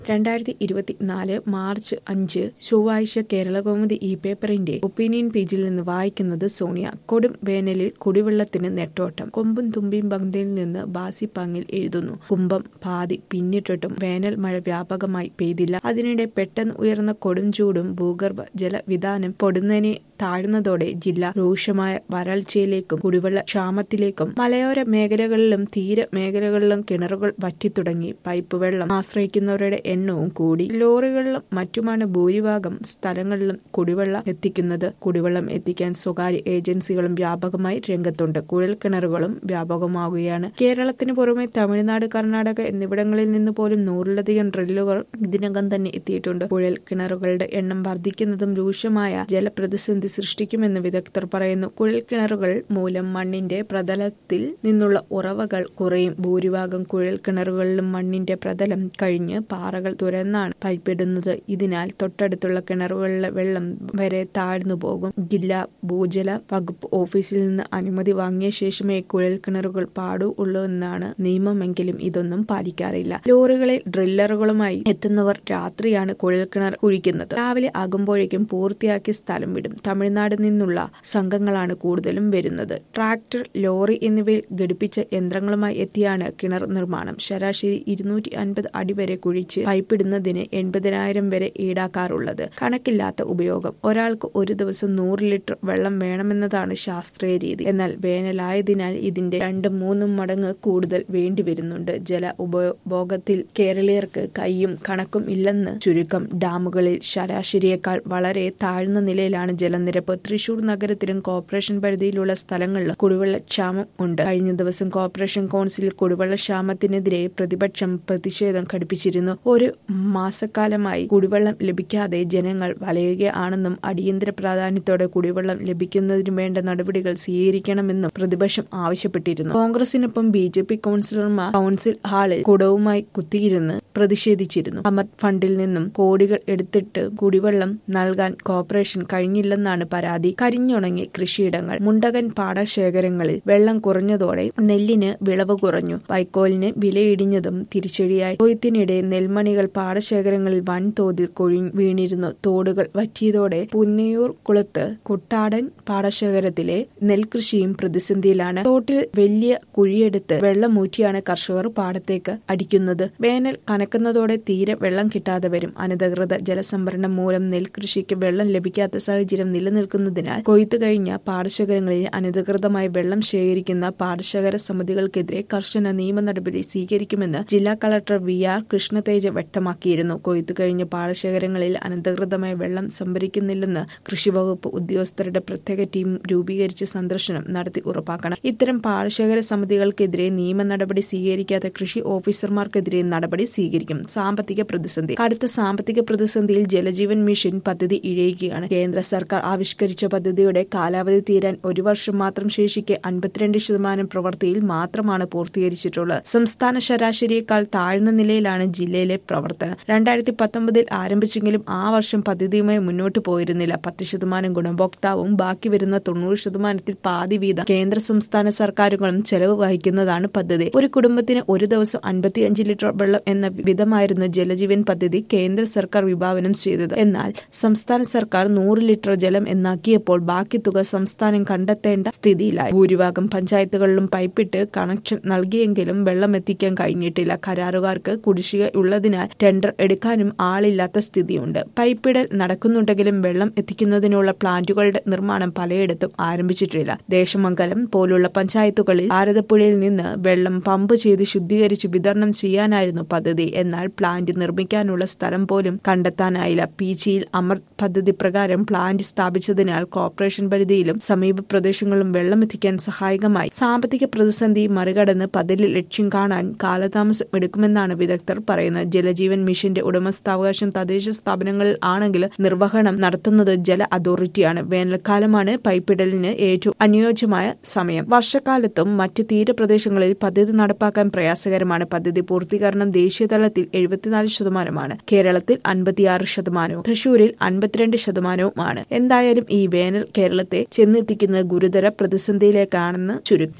രണ്ടായിരത്തി ഇരുപത്തിനാല് മാർച്ച് അഞ്ച് ചൊവ്വാഴ്ച കേരളകൗമുദി ഇ പേപ്പറിന്റെ ഒപ്പീനിയൻ പേജിൽ നിന്ന് വായിക്കുന്നത് സോണിയ കൊടും വേനലിൽ കുടിവെള്ളത്തിന് നെട്ടോട്ടം കൊമ്പും തുമ്പിയും ബന്ധയിൽ നിന്ന് ബാസി പാങ്ങിൽ എഴുതുന്നു കുംഭം പാതി പിന്നിട്ടിട്ടും വേനൽ മഴ വ്യാപകമായി പെയ്തില്ല അതിനിടെ പെട്ടെന്ന് ഉയർന്ന കൊടും ചൂടും ഭൂഗർഭ ജലവിധാനം പൊടുന്നതിനെ താഴ്ന്നതോടെ ജില്ല രൂക്ഷമായ വരൾച്ചയിലേക്കും കുടിവെള്ള ക്ഷാമത്തിലേക്കും മലയോര മേഖലകളിലും തീര മേഖലകളിലും കിണറുകൾ വറ്റിത്തുടങ്ങി പൈപ്പ് വെള്ളം ആശ്രയിക്കുന്നവരുടെ എണ്ണവും കൂടി ലോറികളിലും മറ്റുമാണ് ഭൂരിഭാഗം സ്ഥലങ്ങളിലും കുടിവെള്ളം എത്തിക്കുന്നത് കുടിവെള്ളം എത്തിക്കാൻ സ്വകാര്യ ഏജൻസികളും വ്യാപകമായി രംഗത്തുണ്ട് കുഴൽ കിണറുകളും വ്യാപകമാവുകയാണ് കേരളത്തിന് പുറമെ തമിഴ്നാട് കർണാടക എന്നിവിടങ്ങളിൽ നിന്ന് പോലും നൂറിലധികം ഡ്രില്ലുകൾ ഇതിനകം തന്നെ എത്തിയിട്ടുണ്ട് കുഴൽ കിണറുകളുടെ എണ്ണം വർദ്ധിക്കുന്നതും രൂക്ഷമായ ജലപ്രതിസന്ധി സൃഷ്ടിക്കുമെന്ന് വിദഗ്ധർ പറയുന്നു കുഴൽ കിണറുകൾ മൂലം മണ്ണിന്റെ പ്രതലത്തിൽ നിന്നുള്ള ഉറവകൾ കുറയും ഭൂരിഭാഗം കുഴൽ കിണറുകളിലും മണ്ണിന്റെ പ്രതലം കഴിഞ്ഞ് പാറകൾ തുരന്നാണ് പൈപ്പിടുന്നത് ഇതിനാൽ തൊട്ടടുത്തുള്ള കിണറുകളിലെ വെള്ളം വരെ താഴ്ന്നു പോകും ജില്ലാ ഭൂജല വകുപ്പ് ഓഫീസിൽ നിന്ന് അനുമതി വാങ്ങിയ ശേഷമേ കുഴൽ കിണറുകൾ പാടൂ ഉള്ളൂ എന്നാണ് നിയമമെങ്കിലും ഇതൊന്നും പാലിക്കാറില്ല ലോറികളിൽ ഡ്രില്ലറുകളുമായി എത്തുന്നവർ രാത്രിയാണ് കുഴൽ കിണർ കുഴിക്കുന്നത് രാവിലെ ആകുമ്പോഴേക്കും പൂർത്തിയാക്കി സ്ഥലം വിടും തമിഴ്നാട് നിന്നുള്ള സംഘങ്ങളാണ് കൂടുതലും വരുന്നത് ട്രാക്ടർ ലോറി എന്നിവയിൽ ഘടിപ്പിച്ച യന്ത്രങ്ങളുമായി എത്തിയാണ് കിണർ നിർമ്മാണം ശരാശരി ഇരുന്നൂറ്റി അൻപത് അടി വരെ കുഴിച്ച് പൈപ്പിടുന്നതിന് എൺപതിനായിരം വരെ ഈടാക്കാറുള്ളത് കണക്കില്ലാത്ത ഉപയോഗം ഒരാൾക്ക് ഒരു ദിവസം നൂറ് ലിറ്റർ വെള്ളം വേണമെന്നതാണ് ശാസ്ത്രീയ രീതി എന്നാൽ വേനലായതിനാൽ ഇതിന്റെ രണ്ടും മൂന്നും മടങ്ങ് കൂടുതൽ വേണ്ടിവരുന്നുണ്ട് ജല ഉപഭോഗത്തിൽ കേരളീയർക്ക് കൈയും കണക്കും ഇല്ലെന്ന് ചുരുക്കം ഡാമുകളിൽ ശരാശരിയേക്കാൾ വളരെ താഴ്ന്ന നിലയിലാണ് ജലനിരപ്പ് തൃശൂർ നഗരത്തിലും കോർപ്പറേഷൻ പരിധിയിലുള്ള സ്ഥലങ്ങളിലും കുടിവെള്ള ക്ഷാമം ഉണ്ട് കഴിഞ്ഞ ദിവസം കോർപ്പറേഷൻ കൗൺസിൽ കുടിവെള്ള ക്ഷാമത്തിനെതിരെ പ്രതിപക്ഷം പ്രതിഷേധം ഘടിപ്പിച്ചിരുന്നു ഒരു മാസക്കാലമായി കുടിവെള്ളം ലഭിക്കാതെ ജനങ്ങൾ വലയുകയാണെന്നും അടിയന്തര പ്രാധാന്യത്തോടെ കുടിവെള്ളം ലഭിക്കുന്നതിന് വേണ്ട നടപടികൾ സ്വീകരിക്കണമെന്നും പ്രതിപക്ഷം ആവശ്യപ്പെട്ടിരുന്നു കോൺഗ്രസിനൊപ്പം ബി ജെ പി കൗൺസിലർമാർ കൗൺസിൽ ഹാളിൽ കുടവുമായി കുത്തിയിരുന്ന് പ്രതിഷേധിച്ചിരുന്നു അമർ ഫണ്ടിൽ നിന്നും കോടികൾ എടുത്തിട്ട് കുടിവെള്ളം നൽകാൻ കോർപ്പറേഷൻ കഴിഞ്ഞില്ലെന്നാണ് പരാതി കരിഞ്ഞുണങ്ങി കൃഷിയിടങ്ങൾ മുണ്ടകൻ പാടശേഖരങ്ങളിൽ വെള്ളം കുറഞ്ഞതോടെ നെല്ലിന് വിളവ് കുറഞ്ഞു വൈക്കോലിന് വിലയിടിഞ്ഞതും തിരിച്ചടിയായി കൊയ്ത്തിനിടെ നെൽമണികൾ പാടശേഖരങ്ങളിൽ വൻതോതിൽ കൊഴി വീണിരുന്നു തോടുകൾ വറ്റിയതോടെ പുന്നയൂർ കുളത്ത് കുട്ടാടൻ പാടശേഖരത്തിലെ നെൽകൃഷിയും പ്രതിസന്ധിയിലാണ് തോട്ടിൽ വലിയ കുഴിയെടുത്ത് വെള്ളമൂറ്റിയാണ് കർഷകർ പാടത്തേക്ക് അടിക്കുന്നത് വേനൽ കനക്കുന്നതോടെ തീരെ വെള്ളം കിട്ടാതെ വരും അനധികൃത ജലസംഭരണം മൂലം നെൽകൃഷിക്ക് വെള്ളം ലഭിക്കാത്ത സാഹചര്യം നിലനിൽക്കുന്നതിനാൽ കൊയ്ത്തു കഴിഞ്ഞ പാടശേഖരങ്ങളിൽ അനധികൃതമായി വെള്ളം ശേഖരിക്കുന്ന പാടശേഖര സമിതികൾക്കെതിരെ കർശന നിയമ നടപടി സ്വീകരിക്കുമെന്ന് ജില്ലാ കളക്ടർ വി ആർ കൃഷ്ണതേജ വ്യക്തമാക്കിയിരുന്നു കൊയ്ത്തു കഴിഞ്ഞ പാടശേഖരങ്ങളിൽ അനധികൃതമായി വെള്ളം സംഭരിക്കുന്നില്ലെന്ന് കൃഷിവകുപ്പ് ഉദ്യോഗസ്ഥരുടെ പ്രത്യേക ടീം രൂപീകരിച്ച് സന്ദർശനം നടത്തി ഉറപ്പാക്കണം ഇത്തരം പാടശേഖര സമിതികൾക്കെതിരെ നിയമ നടപടി സ്വീകരിക്കാത്ത കൃഷി ഓഫീസർമാർക്കെതിരെ നടപടി സ്വീകരിക്കും സാമ്പത്തിക പ്രതിസന്ധി കടുത്ത സാമ്പത്തിക പ്രതിസന്ധിയിൽ ജലജീവൻ മിഷൻ പദ്ധതി ഇഴയുകയാണ് കേന്ദ്ര സർക്കാർ ആവിഷ്കരിച്ച പദ്ധതിയുടെ കാലാവധി തീരാൻ ഒരു വർഷം മാത്രം ശേഷിക്കെ അൻപത്തിരണ്ട് ശതമാനം പ്രവൃത്തിയിൽ മാത്രമാണ് പൂർത്തീകരിച്ചിട്ടുള്ളത് സംസ്ഥാന ശരാശരിയേക്കാൾ താഴ്ന്ന നിലയിലാണ് ജില്ലയിലെ പ്രവർത്തനം രണ്ടായിരത്തി പത്തൊമ്പതിൽ ആരംഭിച്ചെങ്കിലും ആ വർഷം പദ്ധതിയുമായി മുന്നോട്ട് പോയിരുന്നില്ല പത്ത് ശതമാനം ഗുണഭോക്താവും ബാക്കി വരുന്ന തൊണ്ണൂറ് ശതമാനത്തിൽ പാതി വീതം കേന്ദ്ര സംസ്ഥാന സർക്കാരുകളും ചെലവ് വഹിക്കുന്നതാണ് പദ്ധതി ഒരു കുടുംബത്തിന് ഒരു ദിവസം അൻപത്തിയഞ്ച് ലിറ്റർ വെള്ളം എന്ന വിധമായിരുന്നു ജലജീവൻ പദ്ധതി കേന്ദ്ര സർക്കാർ വിഭാവനം ചെയ്തത് എന്നാൽ സംസ്ഥാന സർക്കാർ നൂറ് ലിറ്റർ ജലം എന്നാക്കിയപ്പോൾ ബാക്കി തുക സംസ്ഥാനം കണ്ടെത്തേണ്ട സ്ഥിതിയിലായി ഭൂരിഭാഗം പഞ്ചായത്തുകളിലും പൈപ്പിട്ട് കണക്ഷൻ നൽകിയെങ്കിലും വെള്ളം എത്തിക്കാൻ കഴിഞ്ഞിട്ടില്ല കരാറുകാർക്ക് കുടിശ്ശിക ഉള്ളതിനാൽ ടെൻഡർ എടുക്കാനും ആളില്ലാത്ത സ്ഥിതിയുണ്ട് പൈപ്പിടൽ നടക്കുന്നുണ്ടെങ്കിലും വെള്ളം എത്തിക്കുന്നതിനുള്ള പ്ലാന്റുകളുടെ നിർമ്മാണം പലയിടത്തും ആരംഭിച്ചിട്ടില്ല ദേശമംഗലം പോലുള്ള പഞ്ചായത്തുകളിൽ ഭാരതപ്പുഴയിൽ നിന്ന് വെള്ളം പമ്പ് ചെയ്ത് ശുദ്ധീകരിച്ച് വിതരണം ചെയ്യാനായിരുന്നു പദ്ധതി എന്നാൽ പ്ലാന്റ് നിർമ്മിക്കാനുള്ള സ്ഥലം പോലും കണ്ടെത്താനായില്ല പീച്ചിയിൽ അമൃത് പദ്ധതി പ്രകാരം പ്ലാന്റ് സ്ഥാപിച്ചതിനാൽ കോർപ്പറേഷൻ പരിധിയിലും സമീപ പ്രദേശങ്ങളിലും വെള്ളമെത്തിക്കാൻ സഹായകമായി സാമ്പത്തിക പ്രതിസന്ധി മറികടന്ന് പദ്ധതി ലക്ഷ്യം കാണാൻ കാലതാമസം എടുക്കുമെന്നാണ് വിദഗ്ധർ പറയുന്നത് ജലജീവൻ മിഷന്റെ ഉടമസ്ഥാവകാശം തദ്ദേശ സ്ഥാപനങ്ങളിൽ ആണെങ്കിൽ നിർവഹണം നടത്തുന്നത് ജല അതോറിറ്റിയാണ് വേനൽക്കാലമാണ് പൈപ്പിടലിന് ഏറ്റവും അനുയോജ്യമായ സമയം വർഷക്കാലത്തും മറ്റ് തീരപ്രദേശങ്ങളിൽ പദ്ധതി നടപ്പാക്കാൻ പ്രയാസകരമാണ് പദ്ധതി പൂർത്തീകരണം ദേശീയതലത്തിൽ എഴുപത്തിനാല് ശതമാനമാണ് കേരളത്തിൽ അൻപത്തിയാറ് ശതമാനവും തൃശൂരിൽ അൻപത്തിരണ്ട് ശതമാനവുമാണ് എന്തായാലും ഈ വേനൽ കേരളത്തെ ചെന്നെത്തിക്കുന്നത് ഗുരുതര പ്രതിസന്ധിയിലേക്കാണെന്ന് ചുരുക്കം